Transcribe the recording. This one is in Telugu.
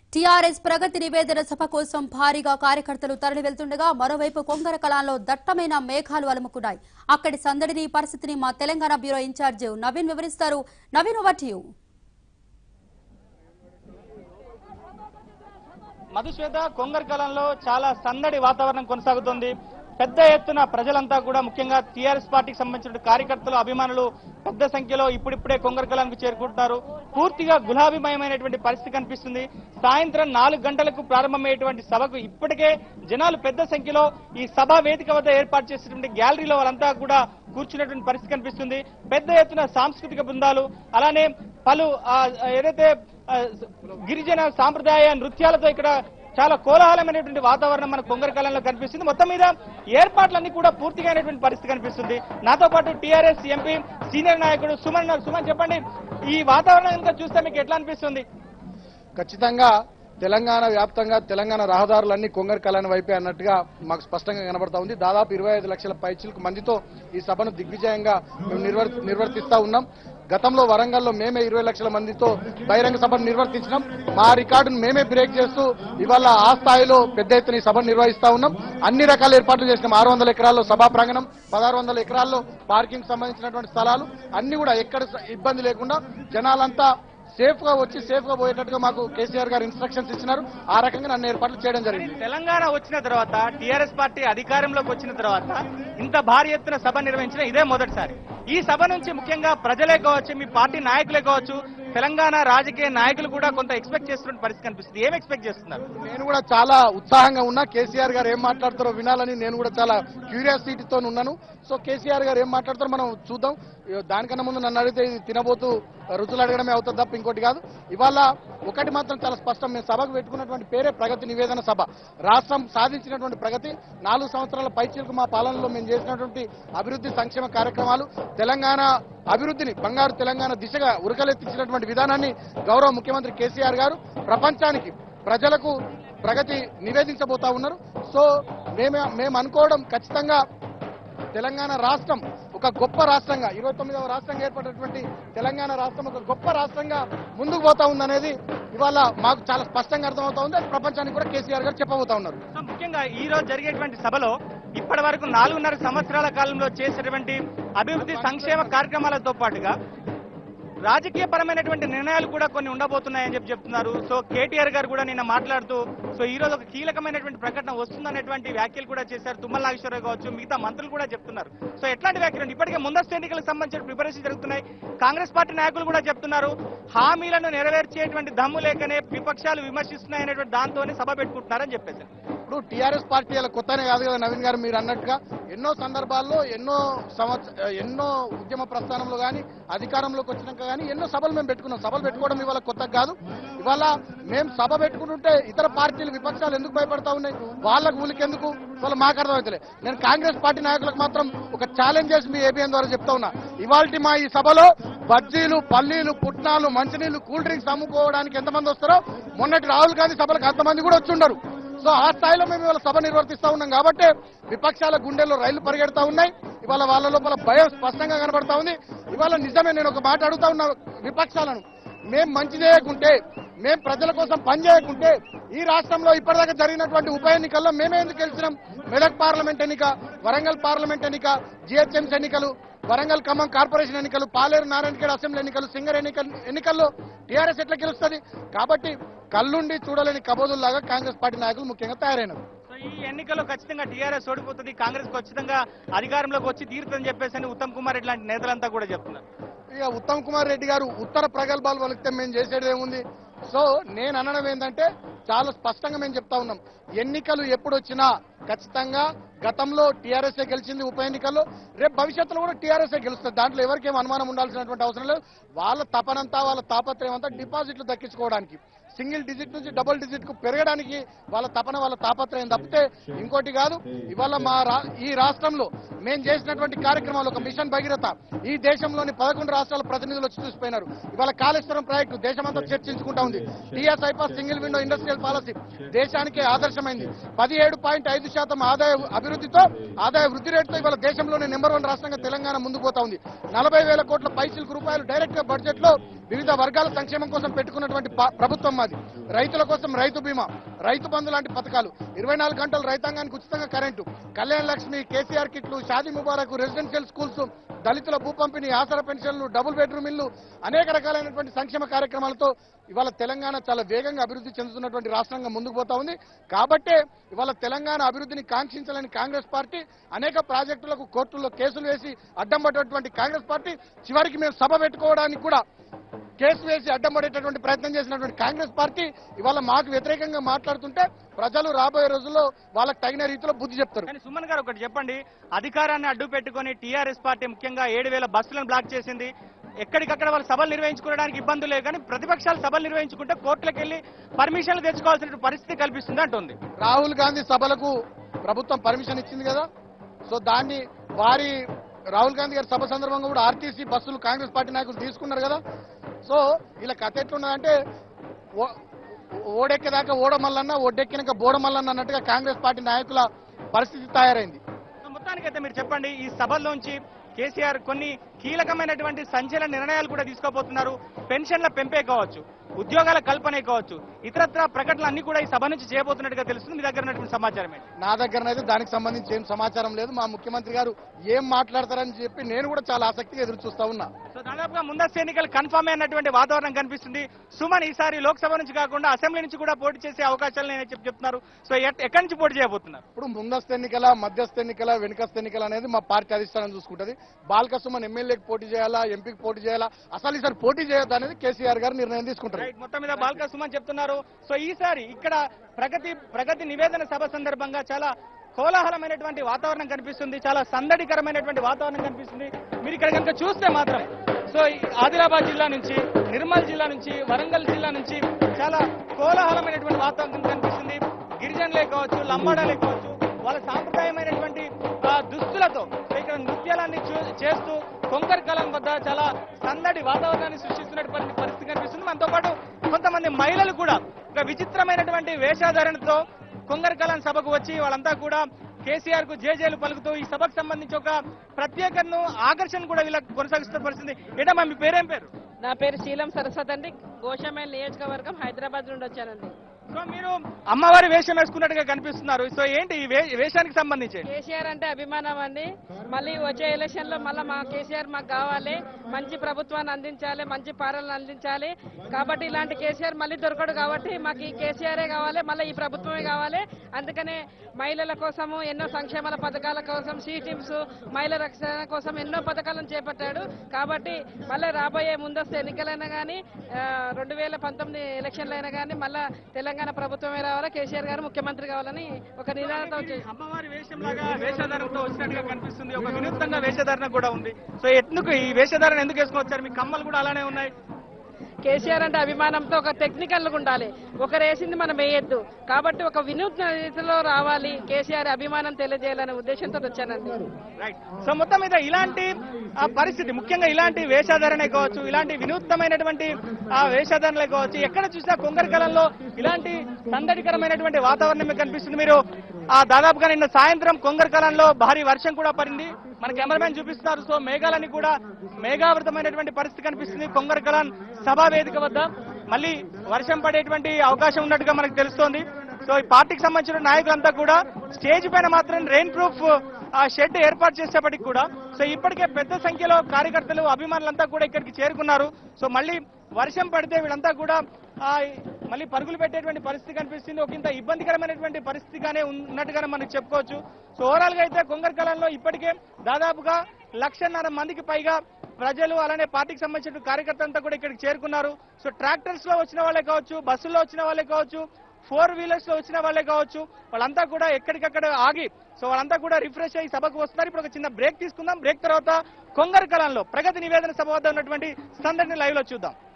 టీఆర్ఎస్ ప్రగతి నివేదన సభ కోసం భారీగా కార్యకర్తలు తరలి వెళ్తుండగా మరోవైపు కొంగర కళాల్లో దట్టమైన మేఘాలు అలుముకున్నాయి అక్కడి సందడిని పరిస్థితిని మా తెలంగాణ బ్యూరో ఇన్ఛార్జ్ నవీన్ వివరిస్తారు నవీన్ ఓవర్ టు యూ మధుశ్వేత కొంగర్ కాలంలో చాలా సందడి వాతావరణం కొనసాగుతోంది పెద్ద ఎత్తున ప్రజలంతా కూడా ముఖ్యంగా టీఆర్ఎస్ పార్టీకి సంబంధించిన కార్యకర్తలు అభిమానులు పెద్ద సంఖ్యలో ఇప్పుడిప్పుడే కొంగర్ కలానికి చేరుకుంటున్నారు పూర్తిగా గులాబీమయమైనటువంటి పరిస్థితి కనిపిస్తుంది సాయంత్రం నాలుగు గంటలకు ప్రారంభమయ్యేటువంటి సభకు ఇప్పటికే జనాలు పెద్ద సంఖ్యలో ఈ సభా వేదిక వద్ద ఏర్పాటు చేసినటువంటి గ్యాలరీలో వాళ్ళంతా కూడా కూర్చున్నటువంటి పరిస్థితి కనిపిస్తుంది పెద్ద ఎత్తున సాంస్కృతిక బృందాలు అలానే పలు ఆ, ఏదైతే ఆ, గిరిజన సాంప్రదాయ నృత్యాలతో ఇక్కడ చాలా కోలాహలమైనటువంటి వాతావరణం మన కొంగర కాలంలో కనిపిస్తుంది మొత్తం మీద ఏర్పాట్లన్నీ కూడా పూర్తిగా అయినటువంటి పరిస్థితి కనిపిస్తుంది నాతో పాటు టీఆర్ఎస్ ఎంపీ సీనియర్ నాయకుడు సుమన్ ఉన్నారు. సుమన్ చెప్పండి ఈ వాతావరణం కనుక చూస్తే మీకు ఎట్లా అనిపిస్తుంది ఖచ్చితంగా తెలంగాణ వ్యాప్తంగా తెలంగాణ రహదారులన్నీ కొంగర్ కళ్యాణ్ వైపే అన్నట్టుగా మాకు స్పష్టంగా కనబడతా ఉంది దాదాపు ఇరవై ఐదు లక్షల పైచిలకు మందితో ఈ సభను దిగ్విజయంగా మేము నిర్వర్ నిర్వర్తిస్తా ఉన్నాం గతంలో వరంగల్లో మేమే ఇరవై లక్షల మందితో బహిరంగ సభను నిర్వర్తించినాం మా రికార్డును మేమే బ్రేక్ చేస్తూ ఇవాళ ఆ స్థాయిలో పెద్ద ఎత్తున ఈ సభను నిర్వహిస్తా ఉన్నాం అన్ని రకాల ఏర్పాట్లు చేసినాం ఆరు వందల ఎకరాల్లో సభా ప్రాంగణం పదహారు వందల ఎకరాల్లో పార్కింగ్ సంబంధించినటువంటి స్థలాలు అన్ని కూడా ఎక్కడ ఇబ్బంది లేకుండా జనాలంతా సేఫ్ గా వచ్చి సేఫ్ గా పోయేటట్టుగా మాకు కేసీఆర్ గారు ఇన్స్ట్రక్షన్స్ ఇచ్చినారు ఆ రకంగా నన్ను ఏర్పాట్లు చేయడం జరిగింది తెలంగాణ వచ్చిన తర్వాత టీఆర్ఎస్ పార్టీ అధికారంలోకి వచ్చిన తర్వాత ఇంత భారీ ఎత్తున సభ నిర్వహించిన ఇదే మొదటిసారి ఈ సభ నుంచి ముఖ్యంగా ప్రజలే కావచ్చు మీ పార్టీ నాయకులే కావచ్చు తెలంగాణ రాజకీయ నాయకులు కూడా కొంత ఎక్స్పెక్ట్ చేస్తున్న పరిస్థితి కనిపిస్తుంది ఏం ఎక్స్పెక్ట్ చేస్తున్నారు నేను కూడా చాలా ఉత్సాహంగా ఉన్నా కేసీఆర్ గారు ఏం మాట్లాడతారో వినాలని నేను కూడా చాలా క్యూరియాసిటీతో ఉన్నాను సో కేసీఆర్ గారు ఏం మాట్లాడతారో మనం చూద్దాం ఇగో దానికన్నా ముందు నన్ను అడిగితే ఇది తినబోతూ రుచులు అడగడమే అవుతుంది తప్ప ఇంకోటి కాదు ఇవాళ ఒకటి మాత్రం చాలా స్పష్టం మేము సభకు పెట్టుకున్నటువంటి పేరే ప్రగతి నివేదన సభ రాష్ట్రం సాధించినటువంటి ప్రగతి నాలుగు సంవత్సరాల పైచీలకు మా పాలనలో మేము చేసినటువంటి అభివృద్ధి సంక్షేమ కార్యక్రమాలు తెలంగాణ అభివృద్ధిని బంగారు తెలంగాణ దిశగా ఉరకలెత్తించినటువంటి విధానాన్ని గౌరవ ముఖ్యమంత్రి కేసీఆర్ గారు ప్రపంచానికి ప్రజలకు ప్రగతి నివేదించబోతా ఉన్నారు సో మేము మేము అనుకోవడం ఖచ్చితంగా తెలంగాణ రాష్ట్రం ఒక గొప్ప రాష్ట్రంగా ఇరవై తొమ్మిదవ రాష్ట్రంగా ఏర్పడినటువంటి తెలంగాణ రాష్ట్రం ఒక గొప్ప రాష్ట్రంగా ముందుకు పోతా ఉందనేది ఇవాళ మాకు చాలా స్పష్టంగా అర్థమవుతా ఉంది అది ప్రపంచానికి కూడా కేసీఆర్ గారు చెప్పబోతా ఉన్నారు సో ముఖ్యంగా ఈ రోజు జరిగేటువంటి సభలో ఇప్పటి వరకు నాలుగున్నర సంవత్సరాల కాలంలో చేసినటువంటి అభివృద్ధి సంక్షేమ కార్యక్రమాలతో పాటుగా రాజకీయ పరమైనటువంటి నిర్ణయాలు కూడా కొన్ని ఉండబోతున్నాయని చెప్పి చెప్తున్నారు సో కేటీఆర్ గారు కూడా నిన్న మాట్లాడుతూ సో ఈ రోజు ఒక కీలకమైనటువంటి ప్రకటన వస్తుందనేటువంటి వ్యాఖ్యలు కూడా చేశారు తుమ్మల నాగేశ్వరరావు కావచ్చు మిగతా మంత్రులు కూడా చెప్తున్నారు సో ఎట్లాంటి వ్యాఖ్యలు ఇప్పటికే ముందస్తు ఎన్నికలకు సంబంధించిన ప్రిపరేషన్ జరుగుతున్నాయి కాంగ్రెస్ పార్టీ నాయకులు కూడా చెప్తున్నారు హామీలను నెరవేర్చేటువంటి దమ్ము లేకనే విపక్షాలు విమర్శిస్తున్నాయనేటువంటి దాంతోనే సభ పెట్టుకుంటున్నారని చెప్పేసి ఇప్పుడు టీఆర్ఎస్ పార్టీ అలా కొత్తనే కాదు కదా నవీన్ గారు మీరు అన్నట్టుగా ఎన్నో సందర్భాల్లో ఎన్నో సంవత్సర ఎన్నో ఉద్యమ ప్రస్థానంలో కానీ అధికారంలోకి వచ్చినాక కానీ ఎన్నో సభలు మేము పెట్టుకున్నాం సభలు పెట్టుకోవడం ఇవాళ కొత్త కాదు ఇవాళ మేము సభ పెట్టుకుంటుంటే ఇతర పార్టీలు విపక్షాలు ఎందుకు భయపడతా ఉన్నాయి వాళ్ళకు ఊలికెందుకు వాళ్ళు మాకు అర్థమవుతలే నేను కాంగ్రెస్ పార్టీ నాయకులకు మాత్రం ఒక ఛాలెంజ్ చేసి మీ ఏబిఎన్ ద్వారా చెప్తా ఉన్నా ఇవాళ మా ఈ సభలో బజ్జీలు పల్లీలు పుట్నాలు మంచినీళ్లు కూల్ డ్రింక్స్ అమ్ముకోవడానికి ఎంతమంది వస్తారో మొన్నటి రాహుల్ గాంధీ సభలకు అంతమంది కూడా వచ్చి ఉండరు సో ఆ స్థాయిలో మేము ఇవాళ సభ నిర్వర్తిస్తా ఉన్నాం కాబట్టి విపక్షాల గుండెల్లో రైళ్లు పరిగెడతా ఉన్నాయి ఇవాళ వాళ్ళ లోపల భయం స్పష్టంగా కనబడతా ఉంది ఇవాళ నిజమే నేను ఒక మాట అడుగుతా ఉన్నా విపక్షాలను మేం మంచి చేయకుంటే మేం ప్రజల కోసం పని చేయకుంటే ఈ రాష్ట్రంలో ఇప్పటిదాకా జరిగినటువంటి ఉప ఎన్నికల్లో మేమే ఎందుకు గెలిచినాం మెదక్ పార్లమెంట్ ఎన్నిక వరంగల్ పార్లమెంట్ ఎన్నిక జిహెచ్ఎంసీ ఎన్నికలు వరంగల్ ఖమ్మం కార్పొరేషన్ ఎన్నికలు పాలేరు నారాయణఖేడ్ అసెంబ్లీ ఎన్నికలు సింగర్ ఎన్నిక ఎన్నికల్లో టీఆర్ఎస్ ఎట్లా గెలుస్తుంది కాబట్టి కళ్ళుండి చూడలేని కబోదుల్లాగా కాంగ్రెస్ పార్టీ నాయకులు ముఖ్యంగా తయారైనారు సో ఈ ఎన్నికల్లో ఖచ్చితంగా టీఆర్ఎస్ ఓడిపోతుంది కాంగ్రెస్ ఖచ్చితంగా అధికారంలోకి వచ్చి తీరుతుందని చెప్పేసి అని ఉత్తమ్ కుమార్ రెడ్డి లాంటి నేతలంతా కూడా చెప్తున్నారు ఇక ఉత్తమ్ కుమార్ రెడ్డి గారు ఉత్తర ప్రగల్భాలు వలికితే మేము చేసేది ఏముంది సో నేను అనడం ఏంటంటే చాలా స్పష్టంగా మేము చెప్తా ఉన్నాం ఎన్నికలు ఎప్పుడు వచ్చినా ఖచ్చితంగా గతంలో టీఆర్ఎస్ఏ గెలిచింది ఉప ఎన్నికల్లో రేపు భవిష్యత్తులో కూడా టీఆర్ఎస్ఏ గెలుస్తుంది దాంట్లో ఎవరికేం అనుమానం ఉండాల్సినటువంటి అవసరం లేదు వాళ్ళ తపనంతా వాళ్ళ తాపత్రయం అంతా డిపాజిట్లు దక్కించుకోవడానికి సింగిల్ డిజిట్ నుంచి డబుల్ డిజిట్ కు పెరగడానికి వాళ్ళ తపన వాళ్ళ తాపత్రయం తప్పితే ఇంకోటి కాదు ఇవాళ మా రా- ఈ రాష్ట్రంలో మేము చేసినటువంటి కార్యక్రమాలు ఒక మిషన్ భగీరథ ఈ దేశంలోని పదకొండు రాష్ట్రాల ప్రతినిధులు వచ్చి చూసిపోయినారు ఇవాళ కాళేశ్వరం ప్రాజెక్టు దేశమంతా చర్చించుకుంటా ఉంది TS iPASS single window industrial policy దేశానికి ఆదర్శమైంది పదిహేడు పాయింట్ ఐదు శాతం ఆదాయ అభివృద్ధితో ఆదాయ వృద్ధి రేటుతో ఇవాళ దేశంలోనే నెంబర్ వన్ రాష్ట్రంగా తెలంగాణ ముందుకు పోతా ఉంది నలభై వేల కోట్ల పైసలకు రూపాయలు డైరెక్ట్ గా బడ్జెట్ లో వివిధ వర్గాల సంక్షేమం కోసం పెట్టుకున్నటువంటి ప- ప్రభుత్వం మాది రైతుల కోసం రైతు బీమా రైతు బంధు లాంటి పథకాలు ఇరవై నాలుగు గంటలు రైతాంగానికి ఉచితంగా కరెంటు కళ్యాణ లక్ష్మి కేసీఆర్ కిట్లు షాదీ ముబారక్ రెసిడెన్షియల్ స్కూల్స్ దళితుల భూ పంపిణీ ఆసరా పెన్షన్లు డబుల్ బెడ్రూమ్ ఇల్లు అనేక రకాలైనటువంటి సంక్షేమ కార్యక్రమాలతో ఇవాళ తెలంగాణ చాలా వేగంగా అభివృద్ధి చెందుతున్నటువంటి రాష్ట్రంగా ముందుకు పోతా ఉంది కాబట్టే ఇవాళ తెలంగాణ అభివృద్ధిని కాంక్షించాలని కాంగ్రెస్ పార్టీ అనేక ప్రాజెక్టులకు కోర్టుల్లో కేసులు వేసి అడ్డం పడ్డటువంటి కాంగ్రెస్ పార్టీ చివరికి మేము సభ పెట్టుకోవడానికి కూడా కేసు వేసి అడ్డం పడేటటువంటి ప్రయత్నం చేసినటువంటి కాంగ్రెస్ పార్టీ ఇవాళ మాకు వ్యతిరేకంగా మాట్లాడుతుంటే ప్రజలు రాబోయే రోజుల్లో వాళ్ళకి తగిన రీతిలో బుద్ధి చెప్తారు కానీ సుమన్ గారు ఒకటి చెప్పండి అధికారాన్ని అడ్డు పెట్టుకొని టీఆర్ఎస్ పార్టీ ముఖ్యంగా ఏడు వేల బస్సులను బ్లాక్ చేసింది ఎక్కడికక్కడ వాళ్ళు సభలు నిర్వహించుకోవడానికి ఇబ్బందులు లేవు కానీ ప్రతిపక్షాలు సభలు నిర్వహించుకుంటే కోర్టులకు వెళ్ళి పర్మిషన్లు తెచ్చుకోవాల్సిన పరిస్థితి కల్పిస్తుంది అంటుంది రాహుల్ గాంధీ సభలకు ప్రభుత్వం పర్మిషన్ ఇచ్చింది కదా సో దాన్ని వారి రాహుల్ గాంధీ గారి సభ సందర్భంగా కూడా ఆర్టీసీ బస్సులు కాంగ్రెస్ పార్టీ నాయకులు తీసుకున్నారు కదా సో ఇలా కథ ఎట్లున్నదంటే ఓ- ఓడెక్కేదాకా ఓడమల్లన్న ఒడ్డెక్కినాక బోడమల్లన్న అన్నట్టుగా కాంగ్రెస్ పార్టీ నాయకుల పరిస్థితి తయారైంది సో మొత్తానికైతే మీరు చెప్పండి ఈ సభల్లోంచి కేసీఆర్ కొన్ని కీలకమైనటువంటి సంచలన నిర్ణయాలు కూడా తీసుకోబోతున్నారు పెన్షన్ల పెంపే కావచ్చు ఉద్యోగాల కల్పనే కావచ్చు ఇతరత్ర ప్రకటనలు అన్ని కూడా ఈ సభ నుంచి చేయబోతున్నట్టుగా తెలుస్తుంది మీ దగ్గర ఉన్నటువంటి సమాచారమే నా దగ్గరనైతే దానికి సంబంధించి ఏం సమాచారం లేదు మా ముఖ్యమంత్రి గారు ఏం మాట్లాడతారని చెప్పి నేను కూడా చాలా ఆసక్తిగా ఎదురు చూస్తా ఉన్నా సో దాదాపుగా ముందస్తు ఎన్నికలు కన్ఫర్మ్ అయినటువంటి వాతావరణం కనిపిస్తుంది సుమన్ ఈసారి లోక్సభ నుంచి కాకుండా అసెంబ్లీ నుంచి కూడా పోటీ చేసే అవకాశాలు నేను చెప్ చెప్తున్నారు సో ఎట్- ఎక్కడి నుంచి పోటీ చేయబోతున్నారు ఇప్పుడు ముందస్తు ఎన్నికల మధ్యస్థ ఎన్నికల వెనుకస్తు ఎన్నికల అనేది మా పార్టీ అధిష్టానం చూసుకుంటది బాలక సుమన్ ఎమ్మెల్యేకి పోటీ చేయాలా ఎంపీకి పోటీ చేయాలా అసలు ఈసారి పోటీ చేయొద్దు అనేది కేసీఆర్ గారు నిర్ణయం తీసుకుంటారు రైట్ మొత్తం మీద బాల్కా సుమన్ చెప్తున్నారు సో ఈసారి ఇక్కడ ప్రగతి ప్రగతి నివేదన సభ సందర్భంగా చాలా కోలాహలమైనటువంటి వాతావరణం కనిపిస్తుంది చాలా సందడికరమైనటువంటి వాతావరణం కనిపిస్తుంది మీరు ఇక్కడ కనుక చూస్తే మాత్రం సో ఈ ఆదిలాబాద్ జిల్లా నుంచి నిర్మల్ జిల్లా నుంచి వరంగల్ జిల్లా నుంచి చాలా కోలాహలమైనటువంటి వాతావరణం కనిపిస్తుంది గిరిజనులే కావచ్చు లంబాడాలే కావచ్చు వాళ్ళ సాంప్రదాయమైనటువంటి ఆ, దుస్తులతో సో ఇక్కడ నృత్యాలన్నీ చూ- చేస్తూ కొంకర్ కలం వద్ద చాలా సందడి వాతావరణాన్ని సృష్టిస్తున్నటువంటి పరిస్థితి కనిపిస్తుంది మనతో పాటు కొంతమంది మహిళలు కూడా ఒక విచిత్రమైనటువంటి వేషాధారణతో కొంగర్ కలాం సభకు వచ్చి వాళ్ళంతా కూడా కేసీఆర్ కు జేజేలు పలుకుతూ ఈ సభకు సంబంధించి ఒక ప్రత్యేకను ఆకర్షణ కూడా వీళ్ళకి కొనసాగిస్తున్న పరిస్థితి ఏటమ్మా మీ పేరేం పేరు నా పేరు శీలం సరస్వతి అండి గోషమేల్ నియోజకవర్గం హైదరాబాద్ నుండి వచ్చానండి సో మీరు అమ్మవారి వేషం వేసుకున్నట్టుగా కనిపిస్తున్నారు సో ఏంటి ఈ వే- వేషానికి సంబంధించి కేసీఆర్ అంటే అభిమానం అండి మళ్ళీ వచ్చే ఎలక్షన్ లో మళ్ళీ మా కేసీఆర్ మాకు కావాలి మంచి ప్రభుత్వాన్ని అందించాలి మంచి పాలన అందించాలి కాబట్టి ఇలాంటి కేసీఆర్ మళ్ళీ దొరకడు కాబట్టి మాకు ఈ కేసీఆరే కావాలి మళ్ళీ ఈ ప్రభుత్వమే కావాలి అందుకనే మహిళల కోసము ఎన్నో సంక్షేమాల పథకాల కోసం సీ టీమ్స్ మహిళల రక్షణ కోసం ఎన్నో పథకాలను చేపట్టాడు కాబట్టి మళ్ళీ రాబోయే ముందస్తు ఎన్నికలైనా కానీ రెండు వేల పంతొమ్మిది ఎలక్షన్లు అయినా కానీ మళ్ళీ తెలంగాణ ప్రభుత్వమే రావాలి కేసీఆర్ గారు ముఖ్యమంత్రి కావాలని ఒక నినాదంతో వచ్చి అమ్మవారి వేషం లాగా వేషధారణతో వచ్చినట్టుగా కనిపిస్తుంది ఒక వినూత్నంగా వేషధారణ కూడా ఉంది సో ఎందుకు ఈ వేషధారణ ఎందుకు వేసుకొని వచ్చారు మీ కమ్మలు కూడా అలానే ఉన్నాయి కేసీఆర్ అంటే అభిమానంతో ఒక టెక్నికల్ ఉండాలి ఒకరు వేసింది మనం వేయొద్దు కాబట్టి ఒక వినూత్న రీతిలో రావాలి కేసీఆర్ అభిమానం తెలియజేయాలనే ఉద్దేశంతో వచ్చానండి రైట్ సో మొత్తం మీద ఇలాంటి ఆ పరిస్థితి ముఖ్యంగా ఇలాంటి వేషధారణే కావచ్చు ఇలాంటి వినూత్నమైనటువంటి ఆ వేషధారణలే కావచ్చు ఎక్కడ చూసినా కొంగర కాలంలో ఇలాంటి సందడికరమైనటువంటి వాతావరణం మీకు కనిపిస్తుంది మీరు ఆ దాదాపుగా నిన్న సాయంత్రం కొంగర కాలంలో భారీ వర్షం కూడా పడింది మన కెమెరామెన్ చూపిస్తున్నారు సో మేఘాలని కూడా మేఘావృతమైనటువంటి పరిస్థితి కనిపిస్తుంది కొంగర కలాన్ సభా వేదిక వద్ద మళ్ళీ వర్షం పడేటువంటి అవకాశం ఉన్నట్టుగా మనకు తెలుస్తోంది సో ఈ పార్టీకి సంబంధించిన నాయకులంతా కూడా స్టేజ్ పైన మాత్రం రెయిన్ ప్రూఫ్ ఆ షెడ్ ఏర్పాటు చేసేప్పటికి కూడా సో ఇప్పటికే పెద్ద సంఖ్యలో కార్యకర్తలు అభిమానులంతా కూడా ఇక్కడికి చేరుకున్నారు సో మళ్ళీ వర్షం పడితే వీళ్ళంతా కూడా ఆ, మళ్ళీ పరుగులు పెట్టేటువంటి పరిస్థితి కనిపిస్తుంది ఒక ఇంత ఇబ్బందికరమైనటువంటి పరిస్థితిగానే ఉన్నట్టుగానే మనం చెప్పుకోవచ్చు సో ఓవరాల్ గా అయితే కొంగర్ కళంలో ఇప్పటికే దాదాపుగా లక్షన్నర మందికి పైగా ప్రజలు అలానే పార్టీకి సంబంధించిన కార్యకర్తలంతా కూడా ఇక్కడికి చేరుకున్నారు సో ట్రాక్టర్స్ లో వచ్చిన వాళ్ళే కావచ్చు బస్సుల్లో వచ్చిన వాళ్ళే కావచ్చు ఫోర్ వీలర్స్ లో వచ్చిన వాళ్ళే కావచ్చు వాళ్ళంతా కూడా ఎక్కడికక్కడ ఆగి సో వాళ్ళంతా కూడా రిఫ్రెష్ అయ్యి సభకు వస్తున్నారు ఇప్పుడు ఒక చిన్న బ్రేక్ తీసుకుందాం బ్రేక్ తర్వాత కొంగర్ కళంలో ప్రగతి నివేదన సభ వద్ద ఉన్నటువంటి సందడిని లైవ్ లో చూద్దాం